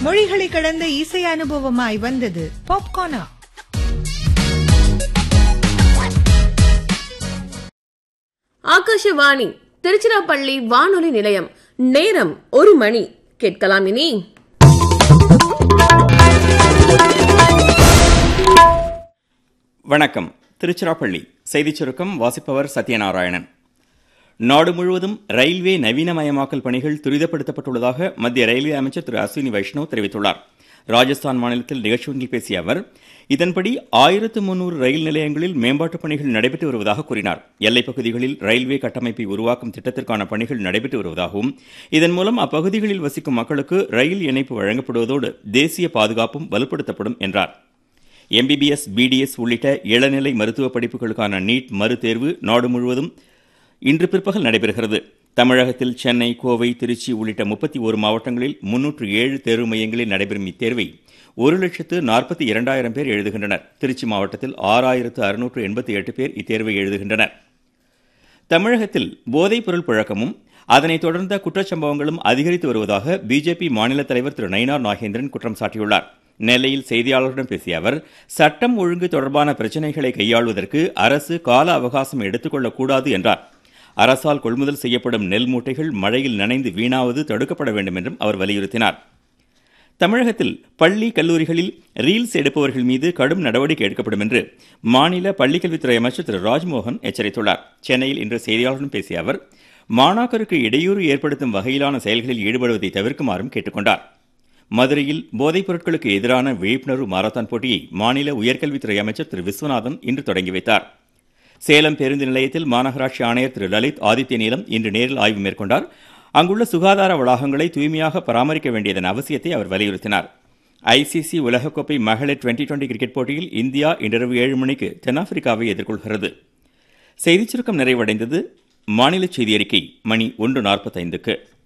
மொழிகளை கடந்த இசை அனுபவமாய் வந்தது பாப்கார்னா ஆகாஷவாணி திருச்சிராப்பள்ளி வானொலி நிலையம் நேரம் ஒரு மணி கேட்கலாம் இனி வணக்கம் திருச்சிராப்பள்ளி செய்திச் சுருக்கம் வாசிப்பவர் சத்யநாராயணன் நாடு முழுவதும் ரயில்வே நவீனமயமாக்கல் பணிகள் துரிதப்படுத்தப்பட்டுள்ளதாக மத்திய ரயில்வே அமைச்சர் திரு அஸ்வினி வைஷ்ணவ் தெரிவித்துள்ளார் ராஜஸ்தான் மாநிலத்தில் நிகழ்ச்சி ஒன்றில் பேசிய அவர் இதன்படி ஆயிரத்து முன்னூறு ரயில் நிலையங்களில் மேம்பாட்டுப் பணிகள் நடைபெற்று வருவதாக கூறினார் எல்லைப் பகுதிகளில் ரயில்வே கட்டமைப்பை உருவாக்கும் திட்டத்திற்கான பணிகள் நடைபெற்று வருவதாகவும் இதன் மூலம் அப்பகுதிகளில் வசிக்கும் மக்களுக்கு ரயில் இணைப்பு வழங்கப்படுவதோடு தேசிய பாதுகாப்பும் வலுப்படுத்தப்படும் என்றார் எம்பிபிஎஸ் பிடிஎஸ் உள்ளிட்ட இளநிலை மருத்துவ படிப்புகளுக்கான நீட் மறுதேர்வு நாடு முழுவதும் இன்று பிற்பகல் நடைபெறுகிறது தமிழகத்தில் சென்னை கோவை திருச்சி உள்ளிட்ட முப்பத்தி ஒரு மாவட்டங்களில் முன்னூற்று ஏழு தேர்வு மையங்களில் நடைபெறும் இத்தேர்வை ஒரு லட்சத்து நாற்பத்தி இரண்டாயிரம் பேர் எழுதுகின்றனர் திருச்சி மாவட்டத்தில் ஆறாயிரத்து அறுநூற்று எண்பத்தி எட்டு பேர் இத்தேர்வை எழுதுகின்றனர் தமிழகத்தில் போதைப் பொருள் புழக்கமும் அதனைத் தொடர்ந்த குற்றச்சம்பவங்களும் அதிகரித்து வருவதாக பிஜேபி மாநில தலைவர் திரு நயினார் நாகேந்திரன் குற்றம் சாட்டியுள்ளார் நெல்லையில் செய்தியாளர்களிடம் பேசிய அவர் சட்டம் ஒழுங்கு தொடர்பான பிரச்சினைகளை கையாளுவதற்கு அரசு கால அவகாசம் எடுத்துக்கொள்ளக்கூடாது என்றார் அரசால் கொள்முதல் செய்யப்படும் நெல் மூட்டைகள் மழையில் நனைந்து வீணாவது தடுக்கப்பட வேண்டும் என்றும் அவர் வலியுறுத்தினார் தமிழகத்தில் பள்ளி கல்லூரிகளில் ரீல்ஸ் எடுப்பவர்கள் மீது கடும் நடவடிக்கை எடுக்கப்படும் என்று மாநில பள்ளிக்கல்வித்துறை அமைச்சர் திரு ராஜ்மோகன் எச்சரித்துள்ளார் சென்னையில் இன்று செய்தியாளர்களிடம் பேசிய அவர் மாணாக்கருக்கு இடையூறு ஏற்படுத்தும் வகையிலான செயல்களில் ஈடுபடுவதை தவிர்க்குமாறும் கேட்டுக்கொண்டார் மதுரையில் போதைப் பொருட்களுக்கு எதிரான விழிப்புணர்வு மாரத்தான் போட்டியை மாநில உயர்கல்வித்துறை அமைச்சர் திரு விஸ்வநாதன் இன்று தொடங்கி வைத்தார் சேலம் பேருந்து நிலையத்தில் மாநகராட்சி ஆணையர் திரு லலித் ஆதித்ய நீலம் இன்று நேரில் ஆய்வு மேற்கொண்டார் அங்குள்ள சுகாதார வளாகங்களை தூய்மையாக பராமரிக்க வேண்டியதன் அவசியத்தை அவர் வலியுறுத்தினார் ஐசிசி உலகக்கோப்பை மகளிர் டுவெண்டி டுவெண்டி கிரிக்கெட் போட்டியில் இந்தியா இன்றிரவு ஏழு மணிக்கு தென்னாப்பிரிக்காவை எதிர்கொள்கிறது செய்திச் சுருக்கம் நிறைவடைந்தது மாநில செய்தி அறிக்கை மணி ஒன்று நாற்பத்தைந்துக்கு